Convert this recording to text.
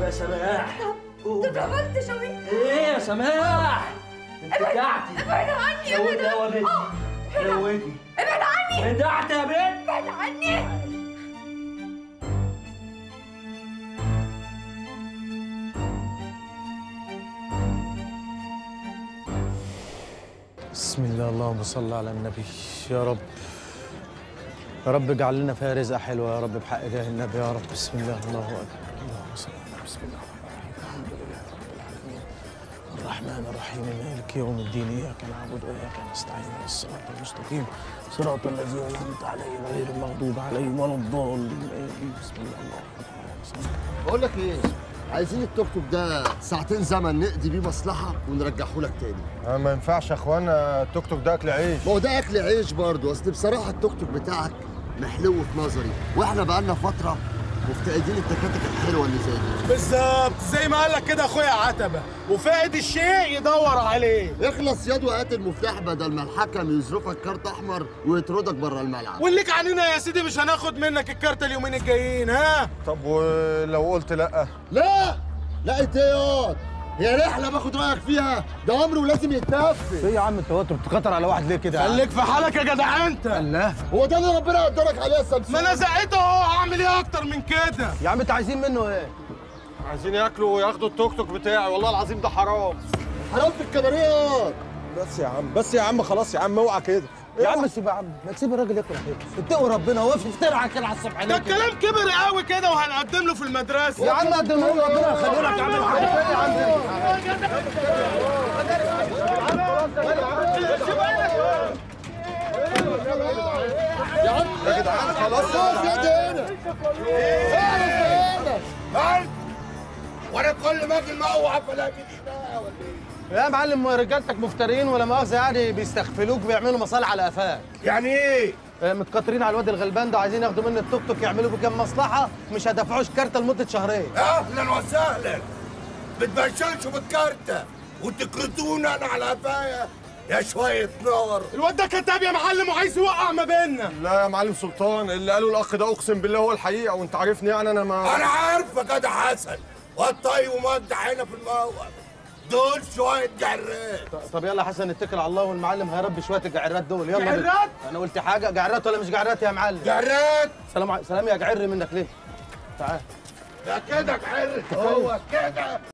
يا سماح قومي انت اتعملت شوي ايه يا سماح انت رجعتي ابعد عني حلوتي ابعد يا بنتي حلوتي ابعد عني رجعت يا بنت ابعد عني بسم الله اللهم صل على النبي يا رب يا رب اجعل لنا فيها رزقه حلوه يا رب بحق جاه النبي يا رب بسم الله الله اكبر اللهم صل على النبي. بسم الله الرحمن الرحيم الحمد لله رب العالمين الرحمن الرحيم مالك يوم الدين اياك نعبد واياك نستعين اهدنا الصراط المستقيم صراط الذين انعمت عليهم غير المغضوب عليهم ولا الضالين آمين. بسم الله الرحمن الرحيم بقول لك ايه عايزين التوك توك ده ساعتين زمن نقضي بيه مصلحه ونرجعه لك تاني آه، ما ينفعش يا اخوانا التوك توك ده اكل عيش ما هو ده اكل عيش برضه اصل بصراحه التوك توك بتاعك محلو في نظري واحنا بقالنا فتره مفتقدين التكاتك الحلوه اللي زي دي بالظبط زي ما قال لك كده اخويا عتبه وفاقد الشيء يدور عليه اخلص يد وهات المفتاح بدل ما الحكم يزرفك كارت احمر ويطردك بره الملعب والليك عنينا يا سيدي مش هناخد منك الكارت اليومين الجايين ها طب ولو قلت لا لا لا اتياد هي رحله باخد رايك فيها ده امر ولازم يتنفذ ايه يا عم التوتر بتخطر على واحد ليه كده خليك في حالك يا جدع انت الله هو ده اللي ربنا قدرك عليه يا سمسم ما انا زقيته اهو هعمل ايه اكتر من كده يا عم انتوا عايزين منه ايه عايزين ياكلوا وياخدوا التوك توك بتاعي والله العظيم ده حرام حرام في الكباريات بس يا عم بس يا عم خلاص يا عم اوعى كده يا عم سيب يا عم ما تسيب الراجل ياكل حاجه اتقوا ربنا واقف افترع كده على الصبح ده الكلام كبر قوي كده وهنقدم له في المدرسه يا عم قدم له ربنا يخلي لك يعمل حاجه يا عم يا جدعان خلاص خلاص يا دي هنا وانا كل ما اجي المقوع فلاقي يا معلم رجالتك مفترين ولا مؤاخذه يعني بيستغفلوك بيعملوا مصالح على قفاك يعني ايه آه، متكترين على الواد الغلبان ده وعايزين ياخدوا منه التوك توك يعملوا بيه كام مصلحه مش هدفعوش كارته لمده شهرين اهلا وسهلا بتبشرش بالكارتة وتكرتونا انا على قفايا يا شوية نار الواد ده كتاب يا معلم وعايز يوقع ما بيننا لا يا معلم سلطان اللي قاله الاخ ده اقسم بالله هو الحقيقه وانت عارفني يعني انا ما انا عارفك يا حسن والطي ومدح هنا في الموقف دول شوية جرات طب يلا حسن اتكل على الله والمعلم هيربي شويه الجعرات دول يلا بينا. جعرات؟ انا قلت حاجه جعرات ولا مش جعرات يا معلم جرات سلام ع- سلام يا جعر منك ليه تعال ده كده جعرت هو كده